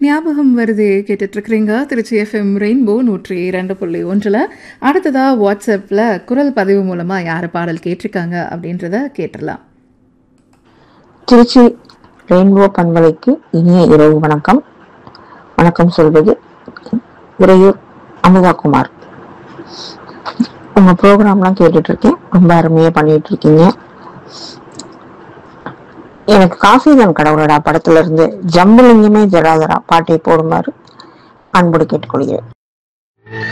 ஞாபகம் வருதே கேட்டுட்டு இருக்கிறீங்க திருச்சி எஃப்எம் ரெயின்போ நூற்றி இரண்டு புள்ளி ஒன்றில் அடுத்ததாக வாட்ஸ்அப்பில் குரல் பதிவு மூலமாக யார் பாடல் கேட்டிருக்காங்க அப்படின்றத கேட்டுடலாம் திருச்சி ரெயின்போ பண்பலைக்கு இனிய இரவு வணக்கம் வணக்கம் சொல்வது உறையூர் அமுதாகுமார் உங்க ப்ரோக்ராம்லாம் கேட்டுட்டு இருக்கேன் ரொம்ப அருமையா பண்ணிட்டு இருக்கீங்க எனக்கு காசிதான் கடவுளடா படத்துல இருந்து ஜம்புலிங்கமே ஜடாதரா பாட்டை போடுமாறு அன்போடு கேட்டுக்கொள்கிறேன்